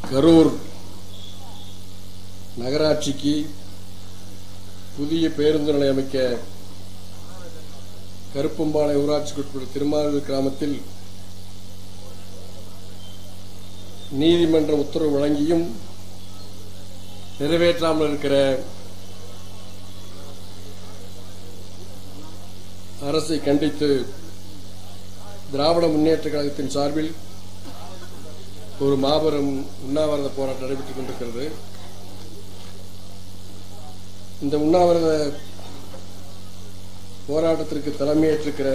கரூர் நகராட்சிக்கு புதிய பேருந்து நிலையம் அமைக்க கருப்பம்பாளை ஊராட்சிக்குட்பட்ட திருமாவூர் கிராமத்தில் நீதிமன்ற உத்தரவு வழங்கியும் நிறைவேற்றாமல் இருக்கிற அரசை கண்டித்து திராவிட முன்னேற்ற கழகத்தின் சார்பில் ஒரு மாபெரும் உண்ணாவிரத போராட்டம் நடைபெற்றுக் கொண்டிருக்கிறது இந்த உண்ணாவிரத போராட்டத்திற்கு தலைமையேற்றிருக்கிற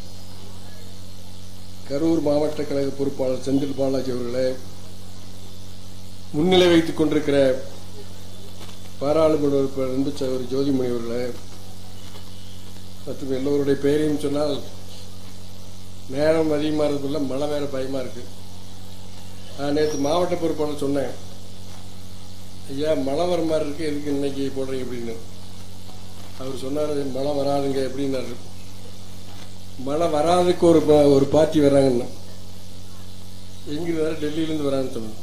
கரூர் மாவட்ட கழக பொறுப்பாளர் செந்தில் பாலாஜி அவர்களே முன்னிலை வைத்துக் கொண்டிருக்கிற பாராளுமன்ற உறுப்பினர் அன்பு சகோதரி ஜோதிமணி அவர்களே மற்றும் எல்லோருடைய பெயரையும் சொன்னால் நேரம் அதிகமாக இருக்கிறதுல மழை வேற பயமா இருக்கு நான் நேற்று மாவட்ட பொறுப்பாளர் சொன்னேன் ஐயா மழை வர மாதிரி இருக்கு எதுக்கு இன்னைக்கு போடுறீங்க அப்படின்னு அவர் சொன்னாரு மழை வராதுங்க எப்படின்னாரு மழை வராதுக்கு ஒரு பா- ஒரு பார்ட்டி வர்றாங்கன்னு எங்க வர டெல்லியிலேருந்து வரான்னு சொன்னாங்க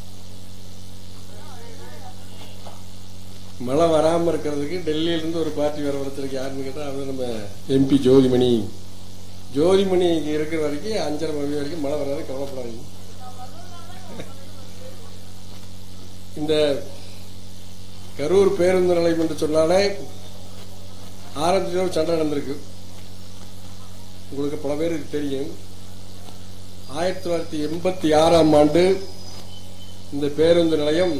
மழை வராம இருக்கிறதுக்கு டெல்லியில இருந்து ஒரு பார்ட்டி வர வரத்துக்கு யாருன்னு கேட்டா அது நம்ம எம்பி ஜோதிமணி ஜோதிமணி இங்க இருக்கிற வரைக்கும் அஞ்சரை மணி வரைக்கும் மழை வராது கவலைப்படாதீங்க இந்த கரூர் பேருந்து நிலையம் என்று சொன்னாலே ஆரம்பத்தில் ஒரு சண்டை நடந்திருக்கு உங்களுக்கு பல பேருக்கு தெரியும் ஆயிரத்தி தொள்ளாயிரத்தி எண்பத்தி ஆறாம் ஆண்டு இந்த பேருந்து நிலையம்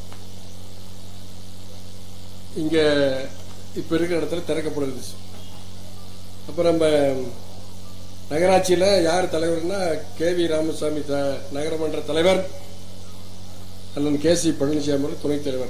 இங்க இப்ப இருக்கிற இடத்துல திறக்கப்படுது அப்ப நம்ம நகராட்சியில யார் தலைவர்னா கே வி ராமசாமி த- நகரமன்ற தலைவர் அண்ணன் கே சி பழனிசாமி அவர்கள் துணைத் தலைவர்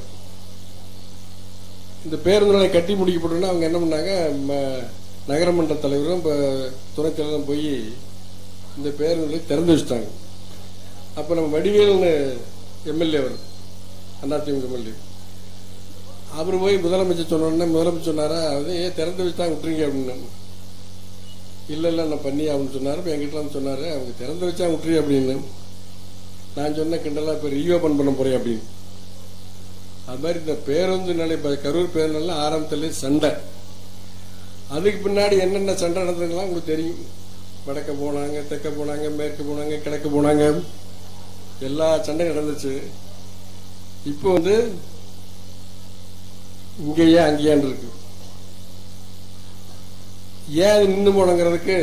இந்த பேருந்து நிலையம் கட்டி முடிக்கப்பட்டோன்னா அவங்க என்ன பண்ணாங்க ம- நகரமன்ற தலைவரும் இப்ப துணைத் தலைவரும் போய் இந்த பேருந்து நிலையம் திறந்து வச்சுட்டாங்க அப்ப நம்ம வடிவேல்னு எம்எல்ஏ அவர் அதிமுக எம்எல்ஏ அவர் போய் முதலமைச்சர் சொன்னோடனே முதலமைச்சர் சொன்னாரா அது ஏன் திறந்து வச்சு தான் விட்டுறீங்க அப்படின்னு இல்ல இல்ல நான் பண்ணி அப்படின்னு சொன்னாரு இப்ப என்கிட்ட வந்து சொன்னாரு அவங்க திறந்து வச்சா விட்டுறீங்க அப்படின்னு நான் சொன்ன கிண்டலா இப்ப ரீஓபன் பண்ண போறேன் அப்படின்னு அது மாதிரி இந்த பேருந்து நிலை இப்ப கரூர் பேருந்து நிலையம் ஆரம்பத்துல சண்டை அதுக்கு பின்னாடி என்னென்ன சண்டை நடந்ததுலாம் உங்களுக்கு தெரியும் வடக்க போனாங்க தெற்க போனாங்க மேற்கு போனாங்க கிழக்கு போனாங்க எல்லா சண்டையும் நடந்துச்சு இப்போ வந்து இங்கேயே அங்கேயான் இருக்கு ஏன் அது நின்று போனங்கிறதுக்கு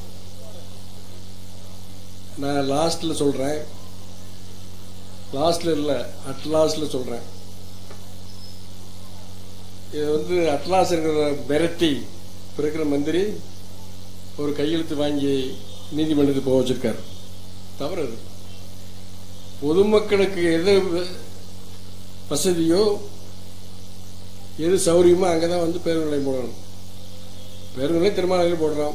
நான் லாஸ்ட்ல சொல்றேன் லாஸ்ட்ல இல்ல அட்லாஸ்ட்ல சொல்றேன் இது வந்து அட்லாஸ் இருக்கிற மிரட்டி இப்ப இருக்கிற மந்திரி ஒரு கையெழுத்து வாங்கி நீதிமன்றத்துக்கு போக வச்சிருக்காரு தவறு அது பொதுமக்களுக்கு எது வசதியோ எது சௌரியமோ அங்கதான் வந்து பேருந்து நிலையம் போடணும் பேருந்து நிலையம் திருமணம் போடுறோம்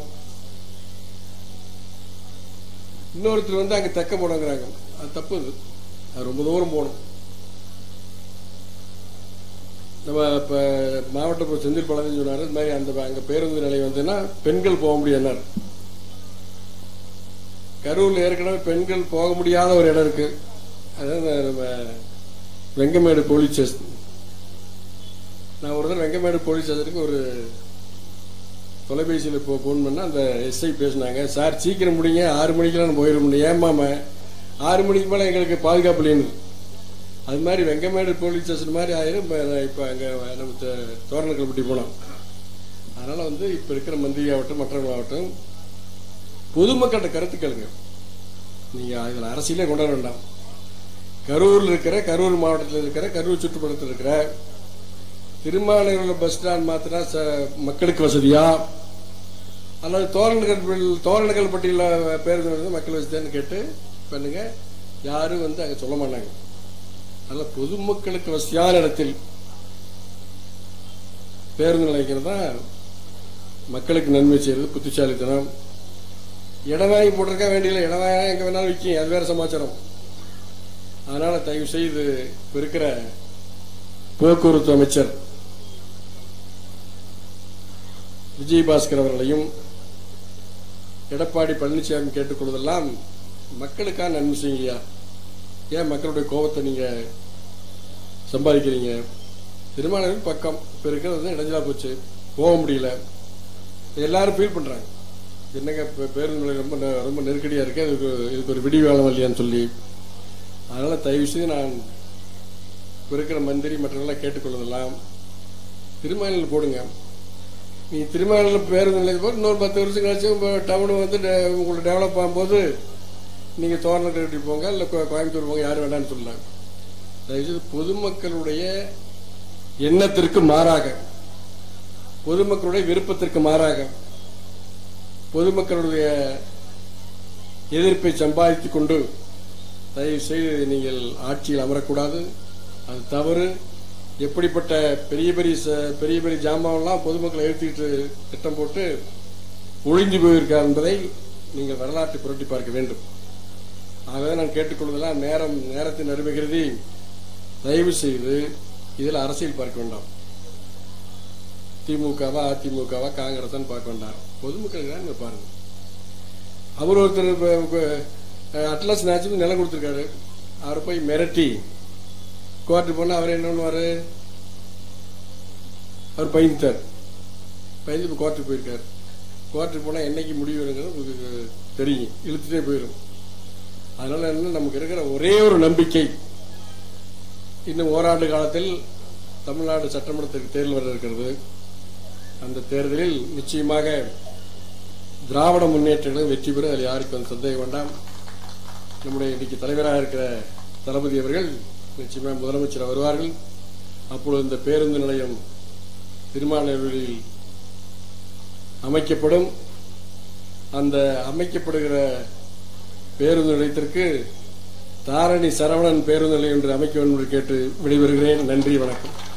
இன்னொருத்தர் வந்து அங்க தெக்க போடுங்கிறாங்க அது தப்பு அது அது ரொம்ப தூரம் போகணும் நம்ம இப்ப மாவட்ட பொ- செந்தில் பழனி சொன்னாரு இந்த மாதிரி அந்த அங்க பேருந்து நிலையம் வந்துன்னா பெண்கள் போக முடியாது கரூர்ல ஏற்கனவே பெண்கள் போக முடியாத ஒரு இடம் இருக்கு அதாவது நம்ம வெங்கமேடு போலீஸ் ஸ்டேஷன் நான் ஒரு தடவை வெங்கமேடு போலீஸ் ஸ்டேஷனுக்கு ஒரு தொலைபேசியில் இப்போ ஃபோன் பண்ணா அந்த எஸ்ஐ பேசினாங்க சார் சீக்கிரம் முடிங்க ஆறு மணிக்கெல்லாம் போயிட முடியும் ஏமாம ஆறு மணிக்கு மேலே எங்களுக்கு பாதுகாப்பு இல்லைன்னு அது மாதிரி வெங்கமேடு போலீஸ் ஸ்டேஷன் மாதிரி ஆயிரும் இப்போ இப்போ அங்கே நம்ம த- தோரணக்கல்பட்டி போனோம் அதனால வந்து இப்போ இருக்கிற மந்திரி ஆகட்டும் மற்றவங்களாகட்டும் பொதுமக்கள்கிட்ட கருத்து கேளுங்க நீங்க அதில் அரசியலே கொண்டு வர வேண்டாம் கரூர்ல இருக்கிற கரூர் மாவட்டத்தில் இருக்கிற கரூர் சுற்றுப்புறத்தில் இருக்கிற திருமாநகரில் பஸ் ஸ்டாண்ட் மாத்தினா ச- மக்களுக்கு வசதியா அல்லது தோரணர்கள் தோரணர்கள் பட்டியலில் பேருந்து நிலையம் மக்கள் வசதியான்னு கேட்டு பண்ணுங்க யாரும் வந்து அங்க சொல்ல மாட்டாங்க அதனால பொதுமக்களுக்கு வசதியான இடத்தில் பேருந்து நிலைக்கிறது தான் மக்களுக்கு நன்மை செய்யறது புத்திசாலித்தனம் இடம் வாங்கி போட்டிருக்க வேண்டியதில்லை இடம் வாங்க எங்க வேணாலும் விற்கும் அது வேற சமாச்சாரம் அதனால தயவு செய்து இப்ப இருக்கிற போக்குவரத்து அமைச்சர் விஜயபாஸ்கர் அவர்களையும் எடப்பாடி பழனிசாமி கேட்டுக்கொள்வதெல்லாம் மக்களுக்காக நன்மை செய்யுங்கய்யா ஏன் மக்களுடைய கோபத்தை நீங்க சம்பாதிக்கிறீங்க திருமாநகர் பக்கம் இப்ப இருக்கிறது வந்து இடைஞ்சலா போச்சு போக முடியல எல்லாரும் ஃபீல் பண்றாங்க என்னங்க இப்ப பேருந்து நிலையம் ரொம்ப நெ- ரொம்ப நெருக்கடியா இருக்கு இதுக்கு இதுக்கு ஒரு விடிவு காலம் இல்லையான்னு சொல்லி அதனால தயவு செய்து நான் இப்ப இருக்கிற மந்திரி மற்றவர்களாம் கேட்டுக்கொள்வதெல்லாம் திருமாநில போடுங்க நீ திருமாநில பேருந்து நிலையம் போது இன்னொரு பத்து வருஷம் கழிச்சு உங்க டவுன் வந்து டெ- உங்களுக்கு டெவலப் ஆகும்போது நீங்க தோரணை கட்டி போங்க இல்ல கோ- கோயம்புத்தூர் போங்க யாரும் வேண்டாம்னு சொல்லலாம் தயவுசெய்து பொதுமக்களுடைய எண்ணத்திற்கு மாறாக பொதுமக்களுடைய விருப்பத்திற்கு மாறாக பொதுமக்களுடைய எதிர்ப்பை சம்பாதித்துக் கொண்டு தயவு செய்து நீங்கள் ஆட்சியில் அமரக்கூடாது அது தவறு எப்படிப்பட்ட பெரிய பெரிய ச- பெரிய பெரிய ஜாமான்லாம் பொதுமக்களை எழுத்திட்டு திட்டம் போட்டு ஒழிஞ்சு போயிருக்கார் என்பதை நீங்கள் வரலாற்றை புரட்டி பார்க்க வேண்டும் ஆகவே நான் கேட்டுக்கொள்வதெல்லாம் நேரம் நேரத்தின் அருமைகிறது தயவு செய்து இதில் அரசியல் பார்க்க வேண்டாம் திமுகவா அதிமுகவா காங்கிரஸ் பார்க்க வேண்டாம் பொதுமக்களுக்கு தான் இங்க பாருங்க அவர் ஒருத்தர் இப்ப- இப்ப, அஹ், அட்லஸ் நேச்சுக்கு நிலம் கொடுத்துருக்காரு அவர் போய் மிரட்டி கோர்ட்டு போனா அவர் என்ன பண்ணுவாரு அவர் பயந்துட்டார் பயந்து இப்போ கோர்ட்டுக்கு போயிருக்காரு கோர்ட்டுக்கு போனா என்னைக்கு முடிவு எடுங்கிறது உங்களுக்கு தெரியும் இழுத்துட்டே போயிடும் அதனால என்ன நமக்கு இருக்கிற ஒரே ஒரு நம்பிக்கை இன்னும் ஓராண்டு காலத்தில் தமிழ்நாடு சட்டமன்றத்திற்கு தேர்தல் வர இருக்கிறது அந்த தேர்தலில் நிச்சயமாக திராவிட முன்னேற்ற கழகம் வெற்றி பெறும் அதில் யாருக்கும் அந்த சந்தேகம் வேண்டாம் நம்முடைய இன்னைக்கு தலைவராக இருக்கிற தளபதி அவர்கள் நிச்சயமாக முதலமைச்சர் வருவார்கள் அப்பொழுது இந்த பேருந்து நிலையம் திருமாநகரில் அமைக்கப்படும் அந்த அமைக்கப்படுகிற பேருந்து நிலையத்திற்கு தாரணி சரவணன் பேருந்து நிலையம் என்று அமைக்க வேண்டும் என்று கேட்டு விடைபெறுகிறேன் நன்றி வணக்கம்